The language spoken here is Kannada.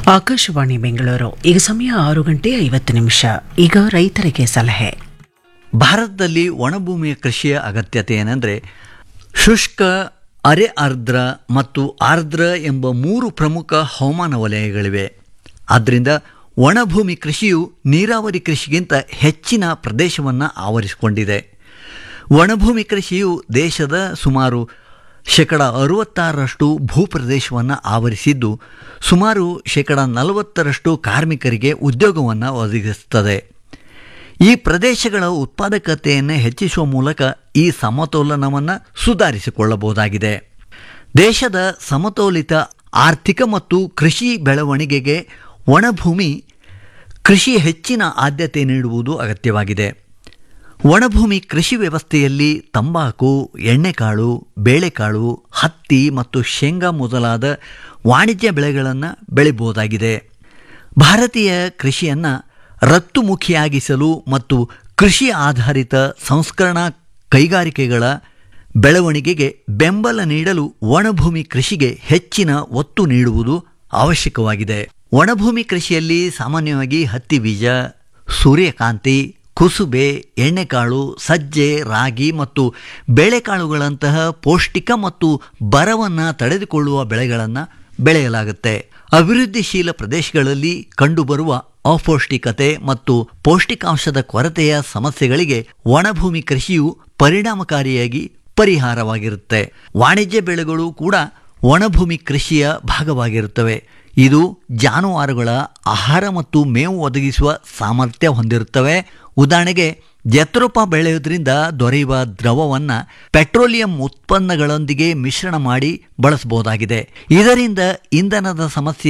ಆಕಾಶವಾಣಿ ಬೆಂಗಳೂರು ಈಗ ಸಮಯ ಆರು ಗಂಟೆ ಐವತ್ತು ನಿಮಿಷ ಈಗ ರೈತರಿಗೆ ಸಲಹೆ ಭಾರತದಲ್ಲಿ ಒಣಭೂಮಿಯ ಕೃಷಿಯ ಅಗತ್ಯತೆ ಏನಂದರೆ ಶುಷ್ಕ ಅರೆ ಆರ್ದ್ರ ಮತ್ತು ಆರ್ದ್ರ ಎಂಬ ಮೂರು ಪ್ರಮುಖ ಹವಾಮಾನ ವಲಯಗಳಿವೆ ಆದ್ದರಿಂದ ಒಣಭೂಮಿ ಕೃಷಿಯು ನೀರಾವರಿ ಕೃಷಿಗಿಂತ ಹೆಚ್ಚಿನ ಪ್ರದೇಶವನ್ನು ಆವರಿಸಿಕೊಂಡಿದೆ ಒಣಭೂಮಿ ಕೃಷಿಯು ದೇಶದ ಸುಮಾರು ಶೇಕಡ ಅರುವತ್ತಾರರಷ್ಟು ಭೂಪ್ರದೇಶವನ್ನು ಆವರಿಸಿದ್ದು ಸುಮಾರು ಶೇಕಡ ನಲವತ್ತರಷ್ಟು ಕಾರ್ಮಿಕರಿಗೆ ಉದ್ಯೋಗವನ್ನು ಒದಗಿಸುತ್ತದೆ ಈ ಪ್ರದೇಶಗಳ ಉತ್ಪಾದಕತೆಯನ್ನು ಹೆಚ್ಚಿಸುವ ಮೂಲಕ ಈ ಸಮತೋಲನವನ್ನು ಸುಧಾರಿಸಿಕೊಳ್ಳಬಹುದಾಗಿದೆ ದೇಶದ ಸಮತೋಲಿತ ಆರ್ಥಿಕ ಮತ್ತು ಕೃಷಿ ಬೆಳವಣಿಗೆಗೆ ಒಣಭೂಮಿ ಕೃಷಿ ಹೆಚ್ಚಿನ ಆದ್ಯತೆ ನೀಡುವುದು ಅಗತ್ಯವಾಗಿದೆ ಒಣಭೂಮಿ ಕೃಷಿ ವ್ಯವಸ್ಥೆಯಲ್ಲಿ ತಂಬಾಕು ಎಣ್ಣೆಕಾಳು ಬೇಳೆಕಾಳು ಹತ್ತಿ ಮತ್ತು ಶೇಂಗಾ ಮೊದಲಾದ ವಾಣಿಜ್ಯ ಬೆಳೆಗಳನ್ನು ಬೆಳಿಬಹುದಾಗಿದೆ ಭಾರತೀಯ ಕೃಷಿಯನ್ನು ರಫ್ತುಮುಖಿಯಾಗಿಸಲು ಮತ್ತು ಕೃಷಿ ಆಧಾರಿತ ಸಂಸ್ಕರಣಾ ಕೈಗಾರಿಕೆಗಳ ಬೆಳವಣಿಗೆಗೆ ಬೆಂಬಲ ನೀಡಲು ಒಣಭೂಮಿ ಕೃಷಿಗೆ ಹೆಚ್ಚಿನ ಒತ್ತು ನೀಡುವುದು ಅವಶ್ಯಕವಾಗಿದೆ ಒಣಭೂಮಿ ಕೃಷಿಯಲ್ಲಿ ಸಾಮಾನ್ಯವಾಗಿ ಹತ್ತಿ ಬೀಜ ಸೂರ್ಯಕಾಂತಿ ಕುಸುಬೆ ಎಣ್ಣೆಕಾಳು ಸಜ್ಜೆ ರಾಗಿ ಮತ್ತು ಬೇಳೆಕಾಳುಗಳಂತಹ ಪೌಷ್ಟಿಕ ಮತ್ತು ಬರವನ್ನು ತಡೆದುಕೊಳ್ಳುವ ಬೆಳೆಗಳನ್ನು ಬೆಳೆಯಲಾಗುತ್ತೆ ಅಭಿವೃದ್ಧಿಶೀಲ ಪ್ರದೇಶಗಳಲ್ಲಿ ಕಂಡುಬರುವ ಅಪೌಷ್ಟಿಕತೆ ಮತ್ತು ಪೌಷ್ಟಿಕಾಂಶದ ಕೊರತೆಯ ಸಮಸ್ಯೆಗಳಿಗೆ ಒಣಭೂಮಿ ಕೃಷಿಯು ಪರಿಣಾಮಕಾರಿಯಾಗಿ ಪರಿಹಾರವಾಗಿರುತ್ತೆ ವಾಣಿಜ್ಯ ಬೆಳೆಗಳು ಕೂಡ ಒಣಭೂಮಿ ಕೃಷಿಯ ಭಾಗವಾಗಿರುತ್ತವೆ ಇದು ಜಾನುವಾರುಗಳ ಆಹಾರ ಮತ್ತು ಮೇವು ಒದಗಿಸುವ ಸಾಮರ್ಥ್ಯ ಹೊಂದಿರುತ್ತವೆ ಉದಾಹರಣೆಗೆ ಜತ್ರೋಪ ಬೆಳೆಯೋದ್ರಿಂದ ದೊರೆಯುವ ದ್ರವವನ್ನು ಪೆಟ್ರೋಲಿಯಂ ಉತ್ಪನ್ನಗಳೊಂದಿಗೆ ಮಿಶ್ರಣ ಮಾಡಿ ಬಳಸಬಹುದಾಗಿದೆ ಇದರಿಂದ ಇಂಧನದ ಸಮಸ್ಯೆ